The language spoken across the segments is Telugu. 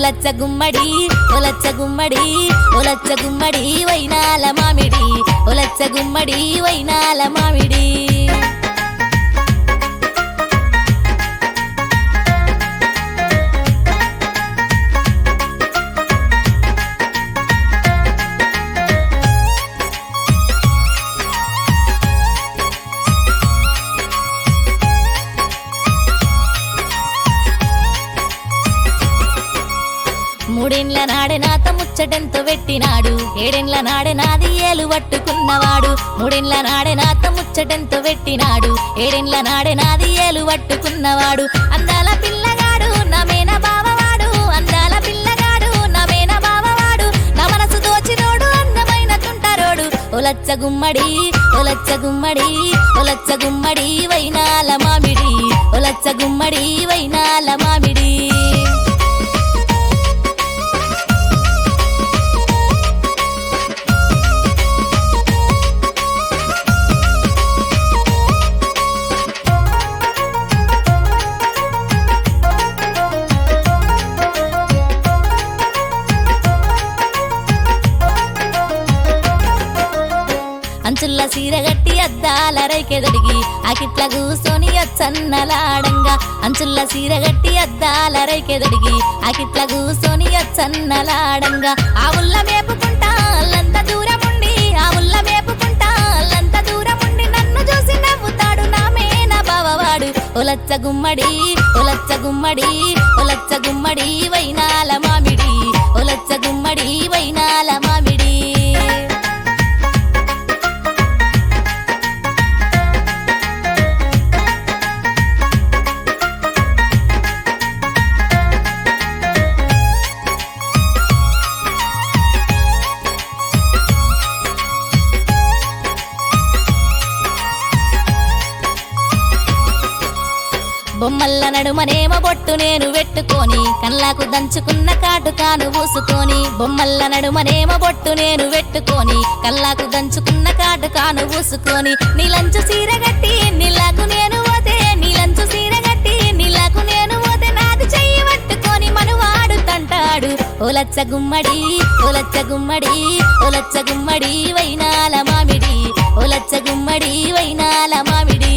ఒలచ్చ గుమ్మడి ఒలచ్చ గుమ్మడి ఒలచ్చ గుమ్మడి వైనాల మామిడి ఒలచ్చ గుమ్మడి వైనాల మామిడి మూడేండ్ల నాడే నాత ముచ్చటెంతో పెట్టినాడు ఏడేండ్ల నాడే నాది ఏలు పట్టుకున్నవాడు మూడేండ్ల నాడే నాత ముచ్చటెంతో పెట్టినాడు ఏడేండ్ల నాడే నాది ఏలు పట్టుకున్నవాడు అందాల పిల్లగాడు నమేన బావవాడు అందాల పిల్లగాడు నమేన బావవాడు నా మనసు దోచినోడు అందమైన తుంటరోడు ఒలచ్చ గుమ్మడి ఒలచ్చ గుమ్మడి ఒలచ్చ గుమ్మడి వైనాల మామిడి ఒలచ్చ గుమ్మడి వైనాల మామిడి అంచుల్ల సీరగట్టి అద్దాల రైకెదడిగి ఆకిట్ల కూసోని అచ్చన్నలాడంగా అంచుల్ల సీరగట్టి అద్దాల రైకెదడిగి ఆకిట్ల కూసోని అచ్చన్నలాడంగా ఆ ఉల్ల మేపుకుంటా అల్లంత దూరముండి ఆ ఉల్ల మేపుకుంటా అల్లంత దూరముండి నన్ను చూసి నవ్వుతాడు నా మేన బావవాడు ఒలచ్చ గుమ్మడి ఒలచ్చ గుమ్మడి ఒలచ్చ గుమ్మడి వైనాల మామిడి ఒలచ్చ గుమ్మడి వైనాల మామిడి బొమ్మల్ల నడుమనేమ బొట్టు నేను పెట్టుకొని కళ్ళకు దంచుకున్న కాటుకాను పూసుకొని బొమ్మల్ల నడుమనేమ బొట్టు నేను పెట్టుకొని కళ్ళకు దంచుకున్న కాటుకాను పూసుకొని నీలంచు సీరగట్టి నీలాకు నేను పోతే నీలంచు సీరగట్టి నీలాకు నేను పోతే నాది చెయ్యి పట్టుకొని మనువాడు తంటాడు ఓలచ్చ గుమ్మడి ఓలచ్చ గుమ్మడి ఓలచ్చ గుమ్మడి వైనాల మామిడి ఓలచ్చ గుమ్మడి వైనాల మామిడి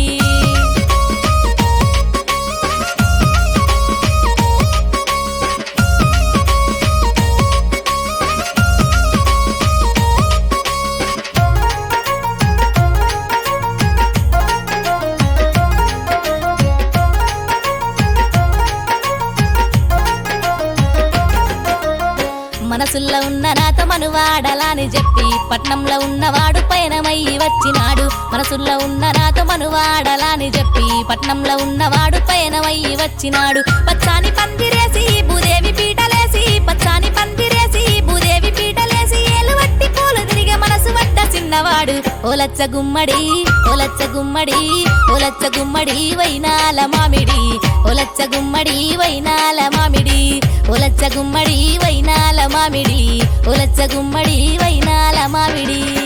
మనసుల్లో ఉన్న నాతో మనువాడలాని చెప్పి పట్నంలో ఉన్నవాడు పయనమయ్యి వచ్చినాడు మనసుల్లో ఉన్న నాతో మనువాడలాని చెప్పి పట్నంలో ఉన్నవాడు పయనమయ్యి వచ్చినాడు పచ్చాని పందిరేసి భూదేవి పీటలేసి పచ్చాని పందిరేసి భూదేవి పీటలేసి ఏలు వట్టి పూలు తిరిగే మనసు పడ్డ చిన్నవాడు ఓలచ్చ గుమ్మడి ఓలచ్చ గుమ్మడి ఓలచ్చ గుమ్మడి వైనాల మామిడి ఓలచ్చ గుమ్మడి వైనాల మామిడి ఓలచ్చ గుమ్మడి వైనాల మామిడి ఓలచ్చ గుమ్మడి వైనాల మామిడి